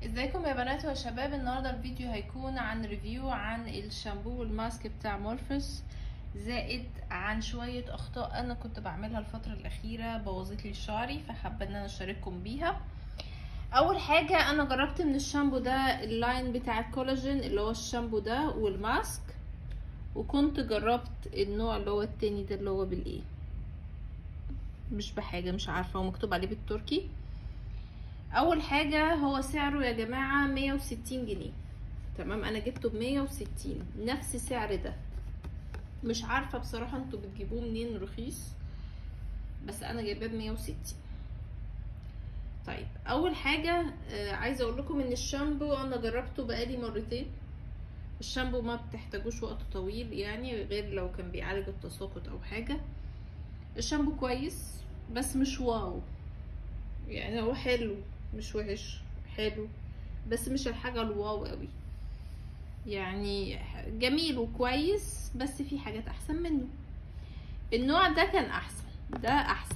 ازيكم يا بنات ويا شباب النهارده الفيديو هيكون عن ريفيو عن الشامبو والماسك بتاع مورفس زائد عن شويه اخطاء انا كنت بعملها الفتره الاخيره بوظت لي شعري فحابه ان انا اشارككم بيها اول حاجه انا جربت من الشامبو ده اللاين بتاع الكولاجين اللي هو الشامبو ده والماسك وكنت جربت النوع اللي هو التاني ده اللي هو بالايه مش بحاجه مش عارفه هو مكتوب عليه بالتركي اول حاجة هو سعره يا جماعة مية وستين جنيه تمام انا جبته بمية وستين نفس سعر ده مش عارفة بصراحة انتوا بتجيبوه منين رخيص بس انا جايباه بمية وستين طيب اول حاجة آه عايزة اقول لكم ان الشامبو انا جربته بقالي مرتين الشامبو ما بتحتاجوش وقت طويل يعني غير لو كان بيعالج التساقط او حاجة الشامبو كويس بس مش واو يعني هو حلو مش وحش حلو بس مش الحاجة الواو قوي يعني جميل وكويس بس في حاجات احسن منه النوع ده كان احسن ده احسن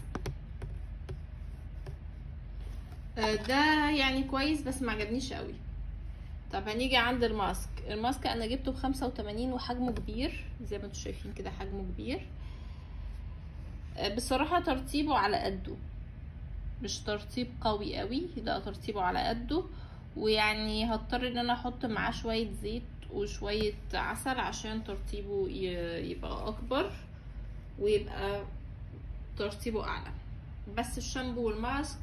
ده يعني كويس بس ما عجبنيش قوي طب هنيجي عند الماسك الماسك انا جبته بخمسة وتمانين وحجمه كبير زي ما انتوا شايفين كده حجمه كبير بصراحة ترتيبه على قده مش ترطيب قوي قوي لا ترطيبه على قده ويعني هضطر ان انا احط معاه شوية زيت وشوية عسل عشان ترطيبه يبقى اكبر ويبقى ترطيبه اعلى بس الشامبو والماسك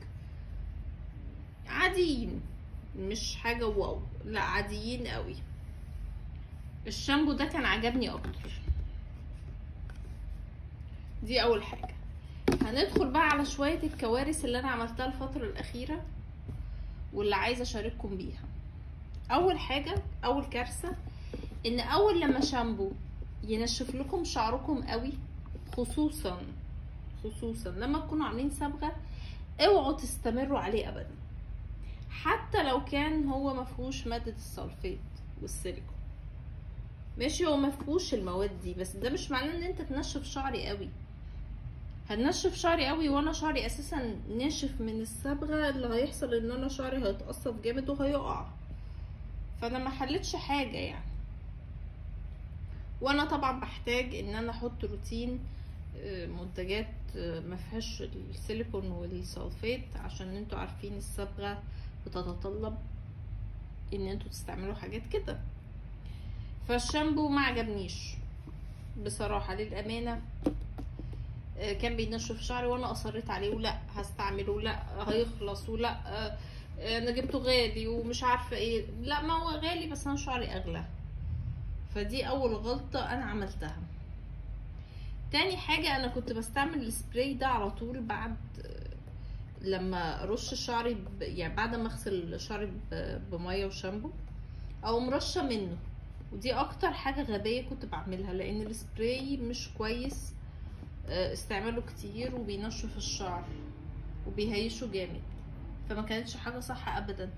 عاديين مش حاجة واو لا عاديين قوي الشامبو ده كان عجبني اكتر دي اول حاجة هندخل بقى على شوية الكوارث اللي انا عملتها الفترة الاخيرة واللي عايزة اشارككم بيها اول حاجة اول كارثة ان اول لما شامبو ينشف لكم شعركم قوي خصوصا خصوصا لما تكونوا عاملين صبغة اوعوا تستمروا عليه ابدا حتى لو كان هو مفهوش مادة السلفيت والسيليكون ماشي هو مفهوش المواد دي بس ده مش معناه ان انت تنشف شعري قوي هنشف شعري قوي وانا شعري اساسا ناشف من الصبغه اللي هيحصل ان انا شعري هيتقصف جامد وهيقع فانا ما حلتش حاجه يعني وانا طبعا بحتاج ان انا احط روتين منتجات ما فيهاش السيليكون والسلفيت عشان انتوا عارفين الصبغه بتتطلب ان انتوا تستعملوا حاجات كده فالشامبو ما عجبنيش بصراحه للامانه كان بينشف شعري وانا اصريت عليه ولا هستعمله لا هيخلص ولا انا جبته غالي ومش عارفه ايه لا ما هو غالي بس انا شعري اغلى فدي اول غلطه انا عملتها تاني حاجة انا كنت بستعمل السبراي ده على طول بعد لما ارش شعري ب... يعني بعد ما اغسل شعري ب... بميه وشامبو او مرشه منه ودي اكتر حاجه غبيه كنت بعملها لان السبراي مش كويس استعماله كتير وبينشف الشعر وبيهيشه جامد فما كانتش حاجة صح ابدا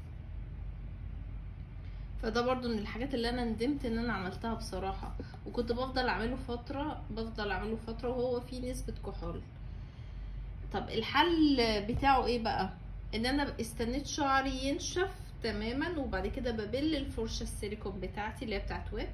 فده برضو من الحاجات اللي انا ندمت ان انا عملتها بصراحة وكنت بفضل اعمله فترة بفضل اعمله فترة وهو فيه نسبة كحول طب الحل بتاعه ايه بقى ان انا استنيت شعري ينشف تماما وبعد كده ببل الفرشة السيليكون بتاعتي اللي هي بتاعت ويت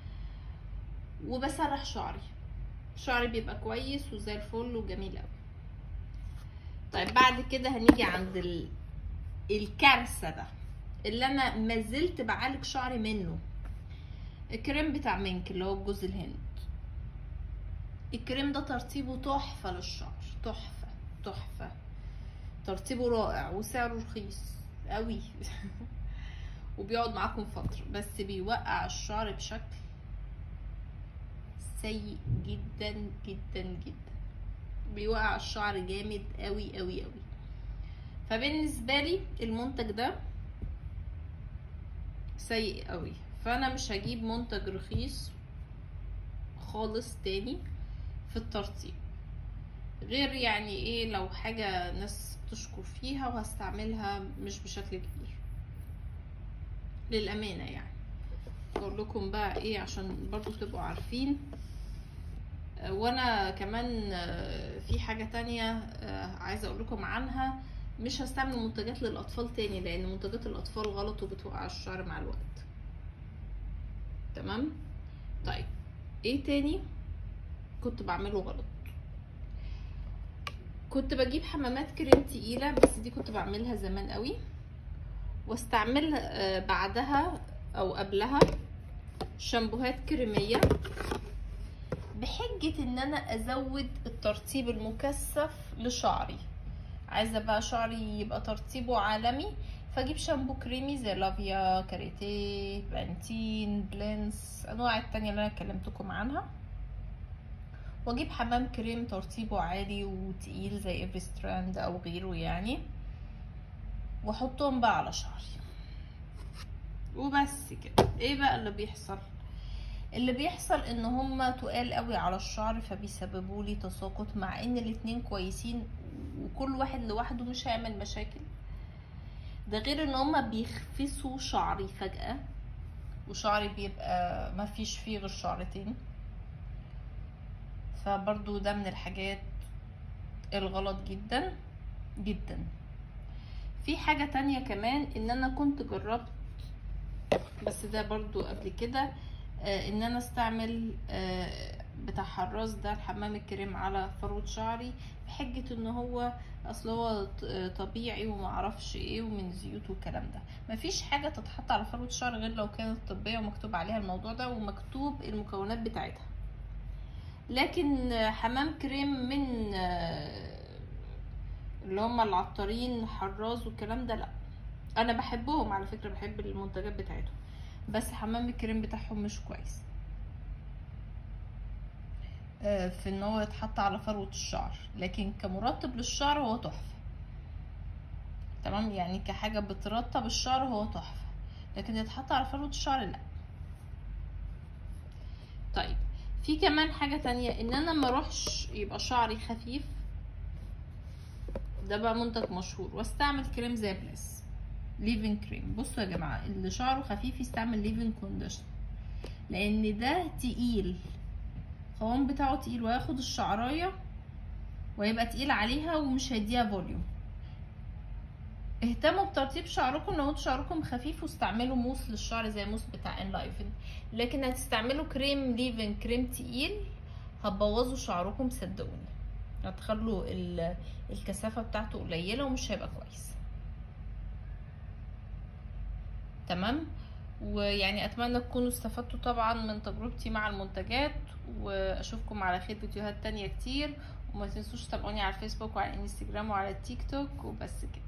وبسرح شعري شعري بيبقى كويس وزي الفل وجميل قوي طيب بعد كده هنيجي عند ال... الكارثه ده اللي انا ما زلت بعالج شعري منه الكريم بتاع مينك اللي هو جوز الهند الكريم ده ترطيبه تحفه للشعر تحفه تحفه ترطيبه رائع وسعره رخيص قوي وبيقعد معاكم فتره بس بيوقع الشعر بشكل سيء جدا جدا جدا بيوقع الشعر جامد قوي قوي قوي فبالنسبه لي المنتج ده سيء قوي فانا مش هجيب منتج رخيص خالص تاني في الترطيب غير يعني ايه لو حاجة ناس تشكر فيها وهستعملها مش بشكل كبير للأمانة يعني اقول لكم بقى ايه عشان برضو تبقوا عارفين وانا كمان في حاجة تانية عايزة اقول لكم عنها مش هستعمل منتجات للاطفال تاني لان منتجات الاطفال غلط وبتوقع الشعر مع الوقت تمام طيب ايه تاني كنت بعمله غلط كنت بجيب حمامات كريم تقيلة بس دي كنت بعملها زمان قوي واستعملها آه، بعدها او قبلها شامبوهات كريمية بحجة ان انا ازود الترطيب المكثف لشعري عايزة بقى شعري يبقى ترطيبه عالمي فاجيب شامبو كريمي زي لافيا كاريتيه بانتين بلينس انواع التانية اللي انا كلمتكم عنها واجيب حمام كريم ترطيبه عالي وتقيل زي افريستراند او غيره يعني واحطهم بقى على شعري وبس كده ايه بقى اللي بيحصل اللي بيحصل ان هما تقال قوي على الشعر فبيسببوا لي تساقط مع ان الاتنين كويسين وكل واحد لوحده مش هيعمل مشاكل ده غير ان هما بيخفسوا شعري فجأة وشعري بيبقى ما فيش فيه غير شعرتين فبرضو ده من الحاجات الغلط جدا جدا في حاجة تانية كمان ان انا كنت جربت بس ده برضو قبل كده آه، ان انا استعمل آه، بتاع حراس ده الحمام الكريم على فروة شعري بحجة ان هو اصل هو ط- آه، طبيعي ومعرفش ايه ومن زيوت والكلام ده مفيش حاجة تتحط على فروة الشعر غير لو كانت طبية ومكتوب عليها الموضوع ده ومكتوب المكونات بتاعتها لكن آه، حمام كريم من آه، اللي هم العطارين حراز والكلام ده لا انا بحبهم على فكرة بحب المنتجات بتاعتهم بس حمام الكريم بتاعهم مش كويس آه، في ان هو يتحط على فروة الشعر لكن كمرطب للشعر هو تحفة تمام يعني كحاجة بترطب الشعر هو تحفة لكن يتحط على فروة الشعر لا طيب في كمان حاجة تانية ان انا ما اروحش يبقى شعري خفيف ده بقى منتج مشهور واستعمل كريم زي بليس ليفين كريم بصوا يا جماعة اللي شعره خفيف يستعمل ليفين كونديشن لان ده تقيل القوام بتاعه تقيل وهياخد الشعرايه وهيبقى تقيل عليها ومش هيديها فوليوم اهتموا بترطيب شعركم لو انتوا شعركم خفيف واستعملوا موس للشعر زي موس بتاع انلايفن لكن هتستعملوا كريم ليفن كريم تقيل هتبوظوا شعركم صدقوني هتخلوا ال- الكثافه بتاعته قليله ومش هيبقى كويس تمام ويعني اتمنى تكونوا استفدتوا طبعا من تجربتي مع المنتجات واشوفكم على خير فيديوهات تانية كتير وما تنسوش تتابعوني على الفيسبوك وعلى الانستجرام وعلى التيك توك وبس كده